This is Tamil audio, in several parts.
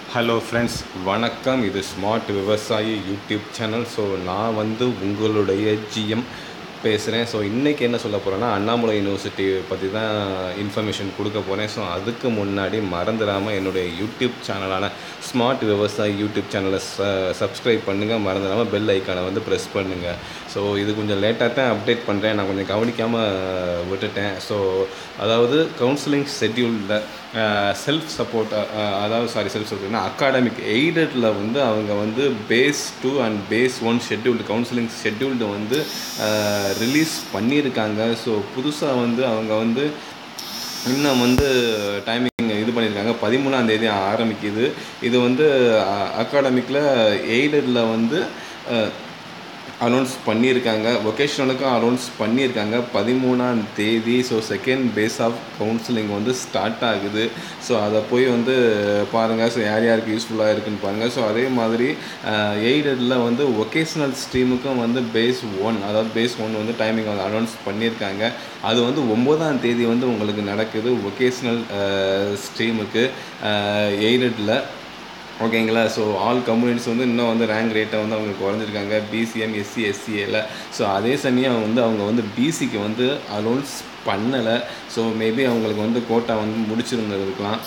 ஹலோ ஃப்ரெண்ட்ஸ் வணக்கம் இது smart Vivasayi YouTube channel so நான் வந்து உங்களுடைய ஜிஎம் பேசுகிறேன் ஸோ இன்றைக்கி என்ன சொல்ல போகிறேன்னா அண்ணாமலை யூனிவர்சிட்டி பற்றி தான் இன்ஃபர்மேஷன் கொடுக்க போகிறேன் ஸோ அதுக்கு முன்னாடி மறந்துடாமல் என்னுடைய யூடியூப் சேனலான ஸ்மார்ட் விவசாயி யூடியூப் சேனலை ச சப்ஸ்கிரைப் பண்ணுங்கள் மறந்துடாமல் பெல் ஐக்கானை வந்து ப்ரெஸ் பண்ணுங்கள் ஸோ இது கொஞ்சம் லேட்டாக தான் அப்டேட் பண்ணுறேன் நான் கொஞ்சம் கவனிக்காமல் விட்டுட்டேன் ஸோ அதாவது கவுன்சிலிங் ஷெட்யூலில் செல்ஃப் சப்போர்ட் அதாவது சாரி செல்ஃப் சப்போர்ட்னா அகாடமிக் எய்டடில் வந்து அவங்க வந்து phase two and phase one scheduled counselling scheduled வந்து ரிலீஸ் பண்ணியிருக்காங்க ஸோ புதுசாக வந்து அவங்க வந்து இன்னும் வந்து டைமிங் இது பண்ணியிருக்காங்க பதிமூணாம் தேதி ஆரம்பிக்குது இது வந்து அகாடமிக்கில் எய்டடில் வந்து அனௌன்ஸ் பண்ணியிருக்காங்க ஒகேஷ்னலுக்கும் அனௌன்ஸ் பண்ணியிருக்காங்க பதிமூணாம் தேதி so second phase of counselling வந்து ஸ்டார்ட் ஆகுது ஸோ அதை போய் வந்து பாருங்கள் ஸோ யார் யாருக்கு யூஸ்ஃபுல்லாக இருக்குன்னு பாருங்கள் ஸோ அதே மாதிரி எய்டடில் வந்து ஒகேஷ்னல் ஸ்ட்ரீமுக்கும் வந்து பேஸ் ஒன் அதாவது பேஸ் ஒன் வந்து டைமிங் வந்து அனௌன்ஸ் பண்ணியிருக்காங்க அது வந்து ஒம்போதாம் தேதி வந்து உங்களுக்கு நடக்குது ஒகேஷ்னல் ஸ்ட்ரீமுக்கு எய்டடில் ஓகேங்களா ஸோ ஆல் கம்யூனிட்டிஸ் வந்து இன்னும் வந்து ரேங்க் ரேட்டை வந்து அவங்க குறைஞ்சிருக்காங்க பிசிஎம் எஸ்சி எஸ்சிஏல ஸோ அதே சமயம் வந்து அவங்க வந்து பிசிக்கு வந்து அலோன்ஸ் பண்ணலை ஸோ மேபி அவங்களுக்கு வந்து கோட்டா வந்து முடிச்சிருந்திருக்கலாம்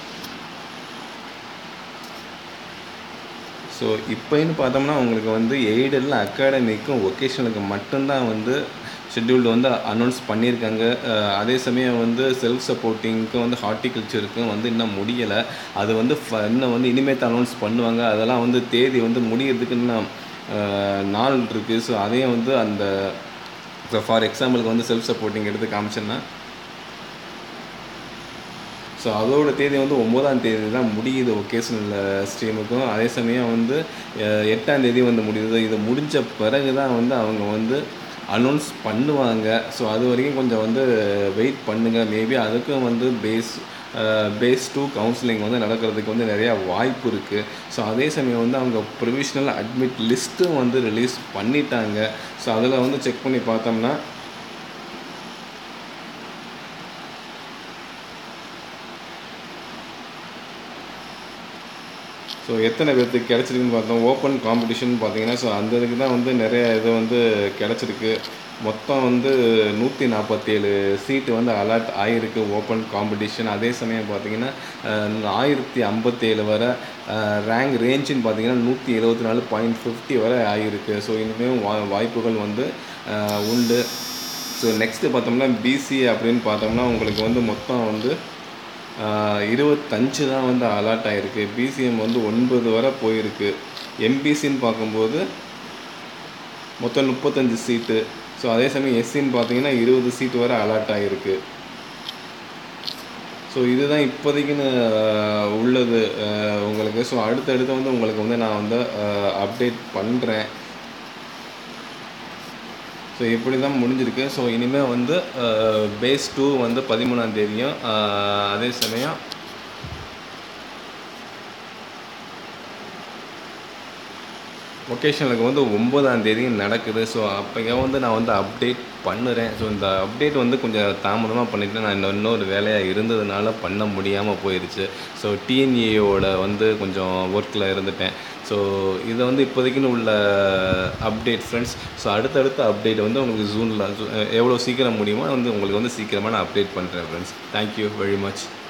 ஸோ இப்போன்னு பார்த்தோம்னா அவங்களுக்கு வந்து எய்டில் அகாடமிக்கும் ஒகேஷனுக்கு மட்டும்தான் வந்து ஷெட்யூல்டு வந்து அனௌன்ஸ் பண்ணியிருக்காங்க அதே சமயம் வந்து செல்ஃப் சப்போர்ட்டிங்க்கும் வந்து ஹார்டிகல்ச்சருக்கும் வந்து இன்னும் முடியலை அது வந்து இன்னும் வந்து இனிமேல் அனௌன்ஸ் பண்ணுவாங்க அதெல்லாம் வந்து தேதி வந்து முடியறதுக்கு இன்னும் நாள் இருக்குது ஸோ அதையும் வந்து அந்த ஃபார் எக்ஸாம்பிளுக்கு வந்து செல்ஃப் சப்போர்ட்டிங் எடுத்து காமிச்சேன்னா ஸோ அதோட தேதி வந்து ஒம்போதாம் தேதி தான் முடியுது ஒகேஷனல் ஸ்ட்ரீமுக்கும் அதே சமயம் வந்து எட்டாம் தேதி வந்து முடியுது இது முடிஞ்ச பிறகு தான் வந்து அவங்க வந்து அனௌன்ஸ் பண்ணுவாங்க ஸோ அது வரைக்கும் கொஞ்சம் வந்து வெயிட் பண்ணுங்கள் மேபி அதுக்கும் வந்து பேஸ் பேஸ் டூ கவுன்சிலிங் வந்து நடக்கிறதுக்கு வந்து நிறையா வாய்ப்பு இருக்குது ஸோ அதே சமயம் வந்து அவங்க ப்ரொவிஷ்னல் அட்மிட் லிஸ்ட்டும் வந்து ரிலீஸ் பண்ணிட்டாங்க ஸோ அதில் வந்து செக் பண்ணி பார்த்தோம்னா ஸோ எத்தனை பேர்த்துக்கு கிடச்சிருக்குன்னு பார்த்தோம் ஓப்பன் காம்படிஷன் பார்த்தீங்கன்னா ஸோ அந்த இதுக்கு தான் வந்து நிறைய இது வந்து கிடச்சிருக்கு மொத்தம் வந்து நூற்றி நாற்பத்தேழு சீட்டு வந்து அலாட் ஆகிருக்கு ஓப்பன் காம்படிஷன் அதே சமயம் பார்த்தீங்கன்னா ஆயிரத்தி ஐம்பத்தேழு வரை ரேங்க் ரேஞ்சுன்னு பார்த்தீங்கன்னா நூற்றி எழுபத்தி நாலு பாயிண்ட் ஃபிஃப்டி வரை ஆகிருக்கு ஸோ இனிமேல் வா வாய்ப்புகள் வந்து உண்டு ஸோ நெக்ஸ்ட்டு பார்த்தோம்னா பிசி அப்படின்னு பார்த்தோம்னா உங்களுக்கு வந்து மொத்தம் வந்து இருபத்தஞ்சு தான் வந்து அலாட் ஆகிருக்கு பிசிஎம் வந்து ஒன்பது வரை போயிருக்கு எம்பிசின்னு பார்க்கும்போது மொத்தம் முப்பத்தஞ்சு சீட்டு ஸோ அதே சமயம் எஸ்சின்னு பார்த்தீங்கன்னா இருபது சீட்டு வரை அலாட் ஆகிருக்கு ஸோ இதுதான் இப்போதைக்குன்னு உள்ளது உங்களுக்கு ஸோ அடுத்தடுத்து வந்து உங்களுக்கு வந்து நான் வந்து அப்டேட் பண்ணுறேன் ஸோ இப்படி தான் முடிஞ்சிருக்கு ஸோ இனிமேல் வந்து பேஸ் டூ வந்து பதிமூணாம் தேதியும் அதே சமயம் ஒகேஷனுக்கு வந்து ஒம்பதாம் தேதி நடக்குது ஸோ அப்போ வந்து நான் வந்து அப்டேட் பண்ணுறேன் ஸோ இந்த அப்டேட் வந்து கொஞ்சம் தாமதமாக பண்ணிவிட்டு நான் இன்னொரு வேலையாக இருந்ததுனால பண்ண முடியாமல் போயிடுச்சு ஸோ டிஎன்ஏயோட வந்து கொஞ்சம் ஒர்க்கில் இருந்துட்டேன் ஸோ இதை வந்து இப்போதைக்குன்னு உள்ள அப்டேட் ஃப்ரெண்ட்ஸ் ஸோ அடுத்தடுத்த அப்டேட் வந்து உங்களுக்கு ஜூனில் எவ்வளோ சீக்கிரம் முடியுமோ வந்து உங்களுக்கு வந்து சீக்கிரமாக நான் அப்டேட் பண்ணுறேன் ஃப்ரெண்ட்ஸ் தேங்க்யூ வெரி மச்